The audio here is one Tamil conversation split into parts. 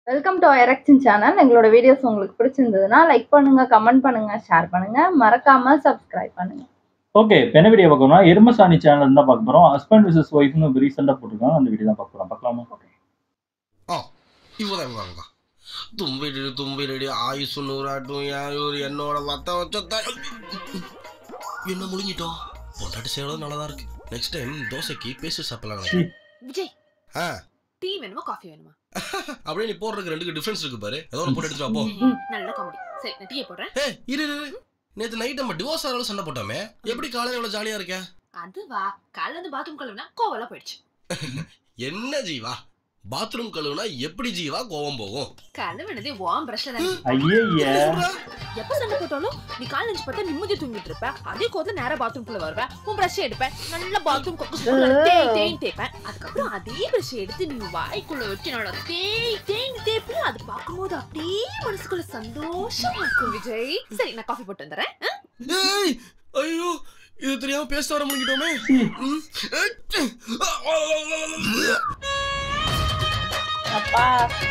வெல்கம் டு எரக்ஷன் சேனல் எங்களோட வீடியோஸ் உங்களுக்கு பிடிச்சிருந்ததுன்னா லைக் பண்ணுங்க கமெண்ட் பண்ணுங்க ஷேர் பண்ணுங்க மறக்காம சப்ஸ்கிரைப் பண்ணுங்க ஓகே இப்போ என்ன வீடியோ பார்க்கணும்னா எருமசாணி சேனல் தான் பார்க்க போகிறோம் ஹஸ்பண்ட் விசஸ் ஒய்ஃப்னு இப்போ ரீசெண்டாக போட்டிருக்காங்க அந்த வீடியோ தான் பார்க்க போகிறோம் பார்க்கலாமா இவதான் வாங்க தும்பிடு தும்பிடு ஆயுசு நூறாட்டும் யாரும் என்னோட வத்த வச்ச என்ன முடிஞ்சிட்டோம் பொண்டாட்டி செய்யறது நல்லதா இருக்கு நெக்ஸ்ட் டைம் தோசைக்கு பேசி சாப்பிடலாம் சீ. விஜய் ஆ டீ வேணுமா காஃபி வேணுமா அப்படியே நீ போடுறதுக்கு ரெண்டுக்கு டிஃபரன்ஸ் இருக்கு பாரு ஏதோ ஒரு போட்டு எடுத்துட்டு வா, போ நல்ல காமெடி சரி நான் டீயை போடுறேன் ஏ இரு இரு, இரு நேத்து நைட் நம்ம டிவோர்ஸ் ஆனாலும் சண்டை போட்டோமே எப்படி காலையில இவ்வளவு ஜாலியா இருக்க அதுவா காலைல இருந்து பாத்ரூம் கழுவுனா கோவலாம் போயிடுச்சு என்ன ஜீவா பாத்ரூம் கழுவுனா எப்படி ஜீவா கோவம் போகும் கழுவுனதே வாம் பிரஷ்ல தான் ஐயே என்ன சொல்ற? எப்ப சண்டை போட்டாலும் நீ கால் நினைச்சு பார்த்தா நிம்மதி தூங்கிட்டு இருப்ப அதே கோத நேரா பாத்ரூம் குள்ள வருவேன் உன் பிரஷ் எடுப்பேன் நல்லா பாத்ரூம் தேய் தேய் தேய்ப்பேன் அதுக்கப்புறம் அதே பிரஷ் எடுத்து நீ வாய்க்குள்ள வச்சு நல்லா தேய் தேய் தேய்ப்பு அது பார்க்கும்போது அப்படியே மனசுக்குள்ள சந்தோஷமா இருக்கும் விஜய் சரி நான் காஃபி போட்டு வந்துடுறேன் ஆ? ஏய் ஐயோ இது தெரியாம பேச வர முடிக்கிட்டோமே சீ. அப்பா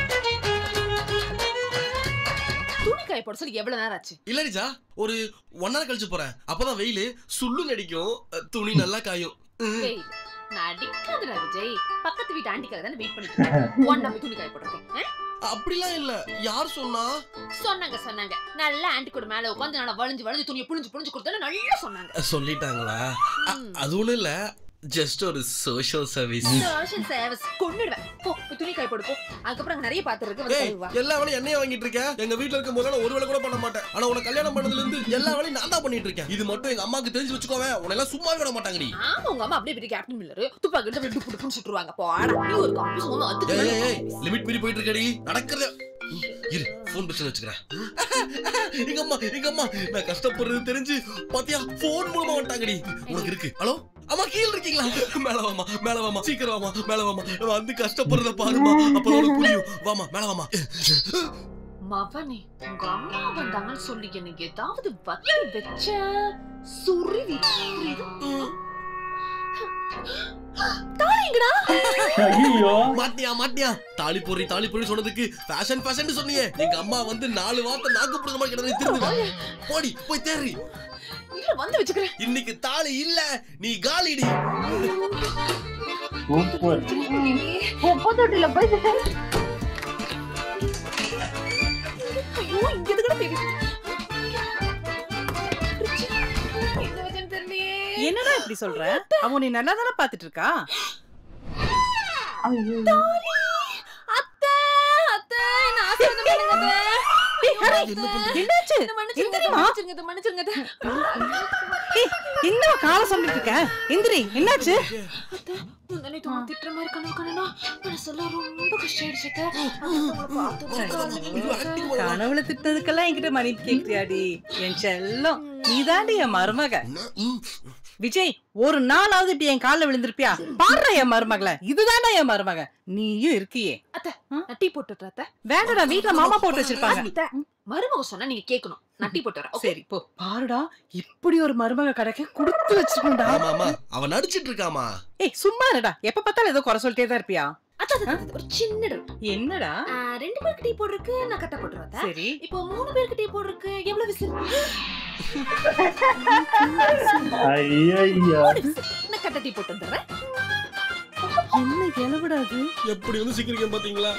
துணி காய போட சொல்லி எவ்வளவு நேரம் ஆச்சு இல்ல ரிஜா ஒரு ஒன் ஹவர் கழிச்சு போறேன் அப்பதான் வெயில் சுள்ளு நடிக்கும் அஹ், துணி நல்லா காயும் ம். வெயில் நான் அடிக்காதுடா விஜய் பக்கத்து வீட்டு ஆண்டிக்காக தானே வெயிட் பண்ணிட்டு இருக்கேன் ஒன் நம்ம துணி காய போட்டிருக்கேன் ஆ? அப்படிலாம் இல்ல யார் சொன்னா சொன்னாங்க சொன்னாங்க நல்லா ஆண்டி கூட மேல உட்காந்து நல்லா வளைஞ்சு வளைஞ்சு துணியை புழிஞ்சு புழிஞ்சு கொடுத்தா நல்லா சொன்னாங்க அஹ், சொல்லிட்டாங்களா அ- ம். அது ஒண்ணும் இல்ல ஜஸ்ட் ஒரு சோஷியல் சர்வீஸ் சோஷியல் சர்வீஸ் கொன்னுடுவேன் போ போய் துணி காய போடு போ அதுக்கப்புறம் அங்க நிறைய பாத்திரம் இருக்கு வந்து ஏய் கழுவா எல்லா வேலையும் என்னைய வாங்கிட்டு இருக்க எங்க வீட்ல இருக்கும் போது நான் ஒரு வேலை கூட பண்ண மாட்டேன் ஆனா உனக்கு கல்யாணம் பண்ணதுல இருந்து எல்லா வேலையும் நான் தான் பண்ணிட்டு இருக்கேன் இது மட்டும் எங்க அம்மாக்கு தெரிஞ்சு வச்சுக்கோவேன் உன்னை எல்லாம் சும்மா விட மாட்டாங்கடி ஆமா உங்க அம்மா அப்படியே பெரிய கேப்டன் மில்லர் துப்பாக்கி எடுத்து அப்படியே டுப்பு டுப்புன்னு சுட்டுருவாங்க போடா நீ ஒரு காப்பி சும்மா ஏய் ஏய், ஏய் அத்துக்கு லிமிட் மீறி போயிட்டு இருக்கடி நடக்கிறது இரு ஃபோன் பிரச்சனை வச்சுக்கிறேன் எங்க அம்மா எங்க அம்மா நான் கஷ்டப்படுறது தெரிஞ்சு பாத்தியா ஃபோன் மூலமா வந்துட்டாங்கடி உனக்கு இருக்கு ஹலோ அம்மா கீழ இருக்கீங்களா மேல வாமா மேல வாமா சீக்கிரம் வாமா மேல வாமா நான் வந்து கஷ்டப்படுறத பாருமா அப்ப உனக்கு புரியும் வாமா மேல வாமா மவனே உங்க அம்மா வந்தாங்கன்னு சொல்லி எனக்கு ஏதாவது வத்தி வச்ச சுருவி புரியுது? தாரிங்கடா ஐயோ மாட்டியா மாட்டியா தாலி பொறி தாலி பொறி சொன்னதுக்கு ஃபேஷன் ஃபேஷன் சொன்னியே எங்க அம்மா வந்து நாலு வார்த்தை நாக்கு புடுங்க மாதிரி கிடந்து திரும்பி போடி போய் தேறி இல்ல வந்து வச்சுக்கிறேன் இன்னைக்கு தாலி இல்ல நீ காலிடி சூப்பர் குப்பை தொட்டில போய் ஐயோ இங்க எது கூட தெரியுது எங்க வச்சேன்னு தெரியலையே. என்னடா இப்படி சொல்ற அவன் நீ நல்லா தானே பாத்துட்டு இருக்கா ஐயோ அத்தை அத்தை என்ன ஆசீர்வாதம் பண்ணுங்க அத்தை. என்ன பண்ற? என்னாச்சு என்ன மன்னிச்சிருங்க அத்தை, எந்திரிம்மா. மன்னிச்சிருங்க அத்தை, மன்னிச்சிருங்க அத்தை. ஏய், என்ன காலை சொல்லிட்டு இருக்க எந்திரி என்னாச்சு அத்தை, முந்தானை தூங்க திட்டுற மாதிரி கனவு கண்டனா, மனசெல்லாம் ரொம்ப கஷ்டம் ஆயிடுச்சு அத்தை. அத்தை, உங்களை பார்த்து ஐயோ, acting பண்ண கனவுல திட்டதுக்கெல்லாம் என்கிட்ட மன்னிப்பு கேக்குறியாடி என் செல்லம் நீதாண்டி என் மருமக என்ன? ம். விஜய் ஒரு நாளாவது இப்படி என் கால்ல விழுந்திருப்பியா பாடுற என் மருமகளை இதுதான்டா என் மருமக நீயும் இருக்கியே நான் டீ போட்டு வரேன் அத்தை. வேண்டடா வீட்ல மாமா போட்டு வச்சிருப்பாங்க அத்தை, மருமக சொன்னா நீங்க கேட்கணும் நான் டீ போட்டு வரேன் okay? சரி போ பாருடா இப்படி ஒரு மருமக கிடைக்க கொடுத்து வச்சிருக்கோம்டா ஆமா ஆமா அவன் நடிச்சிட்டு இருக்காமா ஏய் சும்மா இருடா எப்ப பார்த்தாலும் ஏதோ குறை சொல்லிட்டே தான் இருப்பியா அத்தை, அத்தை, அத்தை, ஒரு சின்ன doubt. என்னடா ஆ, ரெண்டு பேருக்கு டீ போடுறதுக்கு நான் கரெக்டா போட்டுருவேன் அத்தை. சரி இப்போ மூணு பேருக்கு டீ போடுறதுக்கு எவ்வளவு விசில் ஐயா மூணு விசில் நான் கரெக்டா டீ போட்டு வந்துடுறேன் என்ன எலவிடாது எப்படி வந்து சிக்கிரிக்கம் பாத்தீங்களா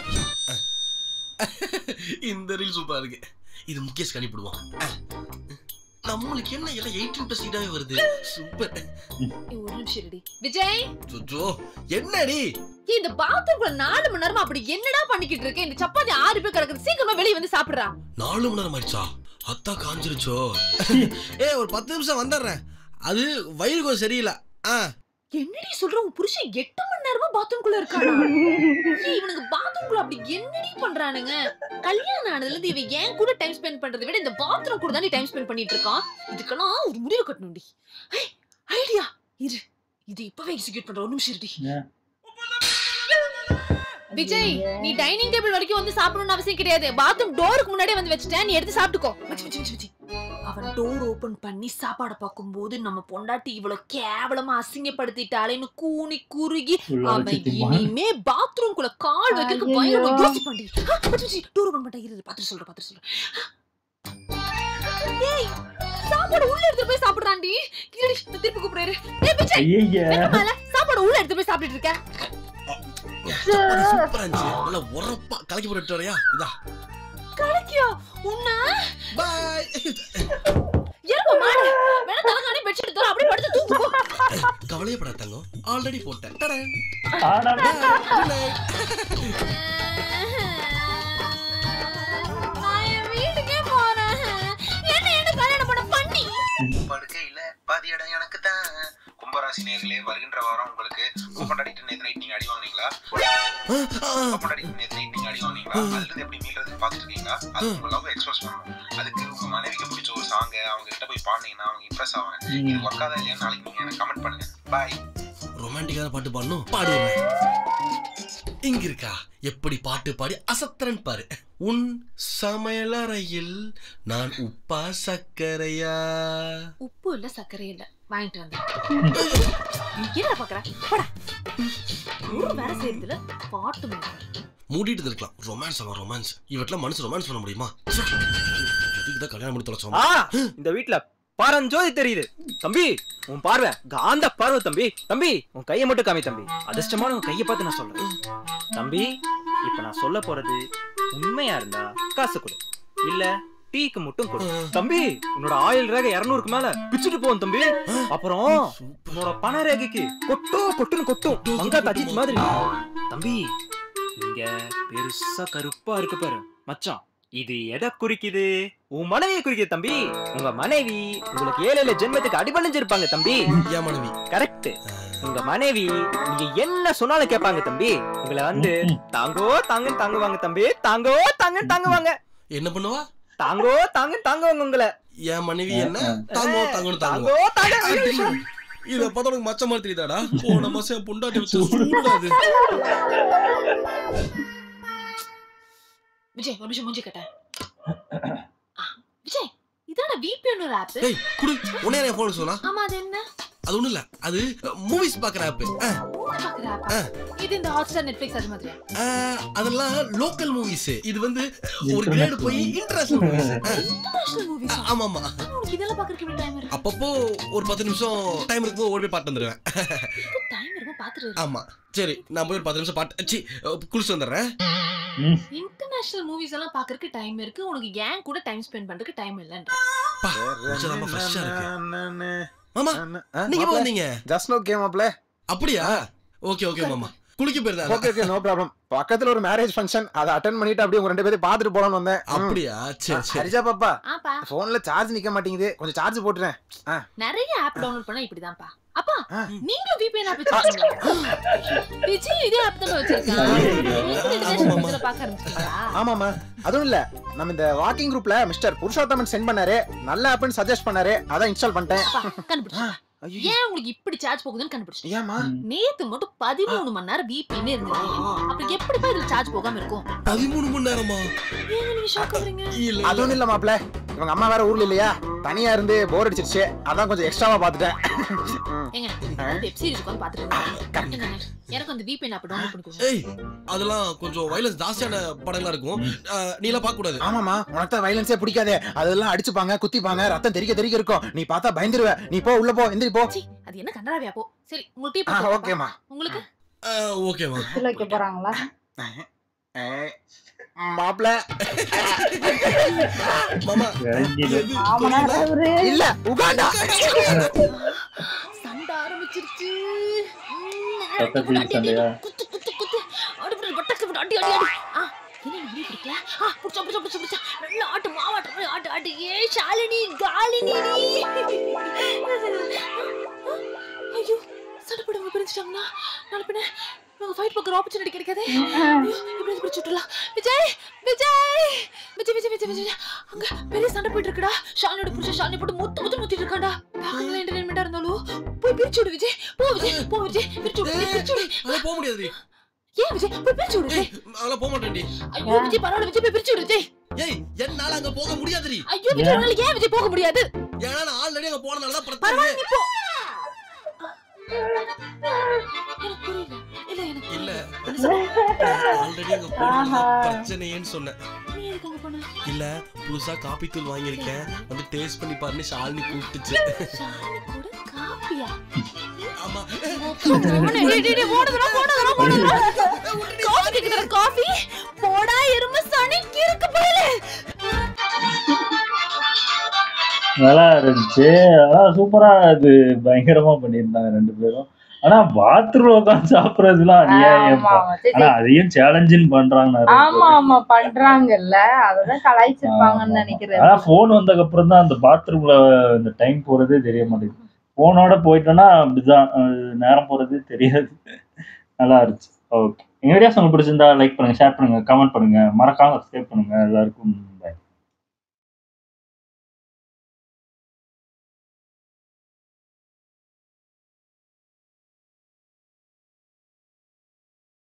இந்த ரீல் சூப்பரா இருக்கு இது முகேஷ் கணிப்பிடுவான் நம்மளுக்கு என்ன எல்லாம் எயிட்டீன் பிளஸ் இதாவே வருது சூப்பர் ஏய், ஒரு நிமிஷம் இருடி. விஜய் சுச்சோ என்னடி ஏய், இந்த பாத்ரூம்குள்ள நாலு மணி நேரமா அப்படி என்னடா பண்ணிக்கிட்டு இருக்க இந்த சப்பாத்தி ஆறு பேர் கிடக்குது சீக்கிரமா வெளிய வந்து சாப்பிடுறா நாலு மணி நேரம் ஆயிடுச்சா அத்தா காஞ்சிருச்சோ ஏ ஒரு பத்து நிமிஷம் வந்துடுறேன் அது வயிறு கொஞ்சம் சரியில்லை ஆ என்னடி சொல்ற உன் புருஷன் எட்டு மணி நேரமா பாத்ரூம்குள்ள இருக்கானா ஏய், இவனுக்கு பாத்ரூம்குள்ள அப்படி என்னடி பண்றானுங்க கல்யாணம் ஆனதுல இருந்து இவன் ஏன் கூட டைம் ஸ்பெண்ட் பண்றதை விட இந்த பாத்ரூம் கூட தான் டைம் ஸ்பெண்ட் பண்ணிட்டு இருக்கான் இதுக்கெல்லாம் ஒரு முடிவு கட்டணும்டி ஐடியா இரு இது இப்பவே எக்ஸிக்யூட் பண்ற ஒரு நிமிஷம் இருடி ஏன்? விஜய் நீ டைனிங் டேபிள் வரைக்கும் வந்து சாப்பிடணும்னு அவசியம் கிடையாது பாத்ரூம் டோருக்கு முன்னாடியே வந்து வச்சுட்டேன் நீ எடுத்து சாப்பிட்டுக்கோ மச்சி மச்சி மச்சி மச்சி அவன் டோர் ஓபன் பண்ணி சாப்பாடு பார்க்கும்போது நம்ம பொண்டாட்டி இவ்வளவு கேவலமா அசிங்கப்படுத்திட்டாளேன்னு கூனி குறுகி உள்ள அவன் வச்சு திம்பான். இனிமே பாத்ரூம் குள்ள கால் வைக்க ஐயையோ. பயங்கரமா யோசிப்பாண்டி டோர் ஓபன் பண்ணிட்டா இரு பாத்து சொல்றேன் பாத்து சொல்றேன் ஏய் சாப்பாடு உள்ள எடுத்து போய் சாப்பிடுறான்டி இருடி நான் திருப்பி கூப்பிடுறேன் ஏய் பிச்சை ஐயையே. என்ன மேல சாப்பாடு உள்ள எடுத்து போய் சாப்பிட்டுட்டு இருக்க சாப்பாடு சூப்பரா இருந்துச்சு நல்லா உரப்பா கலக்கி போட்டு வரையா இதா கலக்கியா உன்ன பாய் எரும மாடு வேணா தலகாணி பெட்ஷீட் தர அப்படியே படுத்து தூங்கு போ கவலையே படாத தங்கம் ஆல்ரெடி போட்டேன் டடன். ஆடா. Good night. நான் என் வீட்டுக்கே போறேன் என்ன என்ன கல்யாணம் பண்ண பண்ணி படுக்கையில பாதி இடம் எனக்கு தான் கும்பராசி நேர்களே வருகின்ற வாரம் உங்களுக்கு கொண்டாடிட்டு நேத்து நைட் நீங்க அடி வாங்குனீங்களா கொண்டாடிட்டு நேத்து நைட் நீங்க அடி வாங்குனீங்களா அதுல இருந்து எப்படி மீள்றதுன்னு பாத்துட்டு இருக்கீங்களா அது உங்க லவ் எக்ஸ்பிரஸ் பண்ணணும் அதுக்கு உங்க மனைவிக்கு பிடிச்ச ஒரு சாங்க அவங்க கிட்ட போய் பாடுனீங்கன்னா அவங்க இம்ப்ரெஸ் ஆவாங்க இது ம். ஒர்க் ஆதா இல்லையான்னு நாளைக்கு நீங்க எனக்கு கமெண்ட் பண்ணுங்க பாய் ரொமான்டிக்கான பாட்டு பாடணும் பாடுவேன் இங்க இருக்கா எப்படி பாட்டு பாடி அசத்துறன் பாரு உன் சமையலறையில் நான் உப்பா சர்க்கரையா உப்பு இல்ல சர்க்கரை இல்ல வாங்கிட்டு வந்தேன் நீ என்ன பாக்குற போடா ஒரு வேலை செய்யறதுல பாட்டு மேல மூடிட்டு இருக்கலாம் ரொமான்ஸ் அவன் ரொமான்ஸ் இவட்லாம் மனசு ரொமான்ஸ் பண்ண முடியுமா ச்சே. எதுக்கு தான் கல்யாணம் பண்ணி தொலைச்சோம் ஆ இந்த வீட்ல பரஞ்சோதி தெரியுது தம்பி உன் பார்வை காந்த பார்வை தம்பி தம்பி உன் கையை மட்டும் காமி தம்பி அதிர்ஷ்டமான உன் கையை பார்த்து நான் சொல்றேன் தம்பி இப்ப நான் சொல்ல போறது உண்மையா இருந்தா காசு கொடு இல்ல டீக்கு மட்டும் கொடு தம்பி உன்னோட ஆயில் ரேகை இருநூறுக்கு மேல பிச்சுட்டு போகும் தம்பி அப்புறம் உன்னோட பண ரேகைக்கு கொட்டும் கொட்டுன்னு கொட்டும் மங்கா அஜித் மாதிரி தம்பி இங்க பெருசா கருப்பா இருக்கு பாரு மச்சான் இது எதை குறிக்குது உன் மனைவியை குறிக்குது தம்பி உங்க மனைவி உங்களுக்கு ஏழு ஏழு ஜென்மத்துக்கு அடிபணிஞ்சிருப்பாங்க தம்பி என் மனைவி கரெக்ட் உங்க மனைவி நீங்க என்ன சொன்னாலும் கேட்பாங்க தம்பி உங்களை வந்து ம். தாங்கோ தாங்கன்னு தாங்குவாங்க தம்பி தாங்கோ தாங்கன்னு தாங்குவாங்க என்ன பண்ணுவா தாங்கோ தாங்கன்னு தாங்குவாங்க உங்களை என் மனைவி என்ன தாங்கோ தாங்கன்னு தாங்கோ தாங்கோ தாங்க இத பார்த்தா உனக்கு மச்ச மாதிரி தெரியுதாடா போன மாசம் என் பொண்டாட்டி வச்சு சூடாது விஜய் ஒரு நிமிஷம் மூஞ்சி கட்ட விஜய் இதான விபிஎன் ஒரு ஆப் டேய் குடு உடனே என் போன் சொன்னா ஆமா அது என்ன அது ஒண்ணும் இல்ல அது மூவிஸ் பாக்குற ஆப் மூணு பாக்குற ஆப் இது இந்த ஹாட்ஸ்டார் நெட்ஃபிளிக்ஸ் அது மாதிரியா அதெல்லாம் லோக்கல் மூவிஸ் இது வந்து ஒரு கிரேடு போய் இன்டர்நேஷனல் மூவிஸ் இன்டர்நேஷனல் மூவிஸ் ஆமா ஆமா உனக்கு இதெல்லாம் பாக்குறதுக்கு இவ்வளவு டைம் இருக்கு அப்பப்போ ஒரு பத்து நிமிஷம் டைம் இருக்கும்போது ஓடி போய் பாட்டு வந்துருவேன் டைம் இருக்கும் பாத்துட்டு ஆமா சரி நான் போய் ஒரு பத்து நிமிஷம் பாட்டு சி குளிச்சு வந்துடுறேன் ம். இன்டர்நேஷனல் மூவிஸ் எல்லாம் பாக்குறதுக்கு டைம் இருக்கு உனக்கு ஏன் கூட டைம் ஸ்பெண்ட் பண்றதுக்கு டைம் இல்லன்ற பா கொஞ்சம் ஃப்ரெஷ்ஷா இருக்கு மாமா நீங்க எப்ப வந்தீங்க ஜஸ்ட் நோ கேம் அப்ல அப்படியா ஓகே ஓகே மாமா குளிக்க போயிருந்தா ஓகே ஓகே நோ ப்ராப்ளம் பக்கத்துல ஒரு மேரேஜ் ஃபங்க்ஷன் அதை அட்டன் பண்ணிட்டு அப்படியே உங்க ரெண்டு பேரும் பாத்துட்டு போலாம்னு வந்தேன் ம். அப்படியா சரி சரி ஹரிஜா பாப்பா ஆப்பா போன்ல சார்ஜ் நிக்க மாட்டேங்குது கொஞ்சம் சார்ஜ் போட்டுறேன் நிறைய ஆப் டவுன்லோட் பண்ணா இப்படிதான்ப்பா அப்பா ஆ. நீங்களும் VPN ஆப் வச்சிருக்கீங்களா விஜய் இதே ஆப் தான் வச்சிருக்கான் ஆமா, ஆமா. பார்க்க ஆரம்பிச்சிட்டீங்களா ஆமாமா அதுவும் இல்ல நம்ம இந்த வாக்கிங் குரூப்ல மிஸ்டர் புருஷோத்தமன் சென்ட் பண்ணாரு நல்ல ஆப்னு சஜஸ்ட் பண்ணாரு அதான் இன்ஸ்டால் பண்ணிட்டேன் அப்பா, கண்டுபிடிச்சிட்டேன். ஏன் உங்களுக்கு இப்படி சார்ஜ் போகுதுன்னு கண்டுபிடிச்சிட்டேன் ஏமா நேத்து மட்டும் பதிமூணு மணி நேரம் VPN இருந்தது அப்ப எப்படிப்பா இதுல சார்ஜ் போகாம இருக்கும் பதிமூணு மணி நேரமா ஏங்க நீங்க ஷாக் ஆகுறீங்க இல்ல அது ஒண்ணும் இல்ல மாப்ள இவங்க அம்மா வேற ஊர்ல இல்லையா தனியா இருந்து போர் அடிச்சிருச்சு அதான் கொஞ்சம் எக்ஸ்ட்ராவா பாத்துட்டேன் ம். ஏங்க வெப் சீரிஸ் உட்காந்து பாத்துட்டு இருக்கேன் ஏங்க, எனக்கு அந்த VPN ஆப் டவுன்லோட் பண்ணி கொடுங்க ஏய் அதெல்லாம் கொஞ்சம் வைலன்ஸ் ஜாஸ்தியான படங்களா இருக்கும் அஹ், நீ எல்லாம் பார்க்க கூடாது ஆமாமா உனக்கு தான் வைலன்ஸே பிடிக்காதே அதெல்லாம் அடிச்சுப்பாங்க குத்திப்பாங்க ரத்தம் தெறிக்க தெறிக்க இருக்கும் நீ பார்த்தா பயந்துருவ நீ போ உள்ள போ எந்திரி போ சீ, அது என்ன கண்ணாவியா போ சரி உங்களுக்கு டீ ஆ போட்டு ஓகேமா உங்களுக்கு ஓகேமா சில வைக்க போறாங்களா மாப்ள மாமா இறங்கிடு. எது? ஆமாண்ணா அவரு இல்ல உகாண்டா சண்டை ஆரம்பிச்சிருச்சு ரத்தத்தில் சண்டையா? குத்து குத்து குத்து அடி புடி பட்டக்கு புடி, அடி அடி அடி ஆ என்ன நீ இப்படி பிடிக்கல ஆ புடிச்சா புடிச்சா புடிச்சா புடிச்சா நல்ல ஆட்டு மாவாட்டு மாதிரி ஆட்டு ஆட்டு ஏ ஷாலினி காலினி நீ ஐயோ சண்டை போடுங்க பிரிஞ்சிட்டாங்கன்னா நாளை பின்ன இவங்க ஃபைட் பார்க்குற ஆப்பர்ச்சுனிட்டி கிடைக்காதே ஐயோ இப்படி பிரிச்சு விட்டுலாம் விஜய் விஜய் விஜய் விஜய் விஜய் விஜய் அங்க பெரிய சண்டை போயிட்டு இருக்குடா ஷாலினியோட புருஷன் ஷாலினி போட்டு முத்து முத்து முத்திட்டு இருக்காண்டா பார்க்கறதுல என்டர்டைன்மெண்டா இருந்தாலும் போய் பிரிச்சு விடு விஜய் போ விஜய் போ விஜய் பிரிச்சு விடு விஜய், பிரிச்சு விடு அதெல்லாம் போக முடியாது ஏன் விஜய் போய் பிரிச்சு விடு விஜய் அதெல்லாம் போக மாட்டேன்டி ஐயோ விஜய் பரவாயில்ல விஜய் போய் பிரிச்சு விடு விஜய் ஏய் என்ன என்னால அங்க போக முடியாதுடி ஐயோ விஜய் உன்னால ஏன் விஜய் போக முடியாது ஏன்னா நான் ஆல்ரெடி அங்க போனனால தான் பிரச்சனை பரவாயில்ல நீ போ எனக்கு புரியல இல்ல எனக்கு இல்ல புரியல. ஆல்ரெடி அங்க போனனால பிரச்சனையேன்னு சொன்னேன் நீ எதுக்கு அங்க போன இல்ல புதுசா காப்பி தூள் வாங்கியிருக்கேன் வந்து டேஸ்ட் பண்ணி பாருன்னு ஷாலினி கூப்பிட்டுச்சு ஷாலினி கூட காப்பியா ஆமா போனே, டேய், டேய், டேய், ஓடுதுடா, ஓடுதுடா, ஓடுதுடா. காஃபி கேக்குதுடா, காஃபி போடா எருமை சனி கிறுக்கு பயலே நல்லா இருந்துச்சு அதான் சூப்பரா அது பயங்கரமா பண்ணியிருந்தாங்க ரெண்டு பேரும் ஆனா பாத்ரூம்ல உட்காந்து சாப்பிடுறதுலாம் அநியாயம் ஆமா, ஆமா. சரி, ஆனா அதையும் சேலஞ்சுன்னு பண்றாங்க நிறைய ஆமா பேரு. ஆமா பண்றாங்கல்ல அததான் கலாய்ச்சிருப்பாங்கன்னு நினைக்கிறேன் ஆனா போன் வந்ததுக்கு அப்புறம் தான் அந்த பாத்ரூம்ல இந்த டைம் போறதே தெரிய மாட்டேங்குது போனோட போயிட்டோம்னா அப்படிதான் அஹ் நேரம் போறது தெரியாது நல்லா இருந்துச்சு ஓகே எங்க வீடியோஸ் உங்களுக்கு பிடிச்சிருந்தா லைக் பண்ணுங்க ஷேர் பண்ணுங்க கமெண்ட் பண்ணுங்க மறக்காம சப்ஸ்கிரைப் பண்ணுங்க எல்லாருக்கும்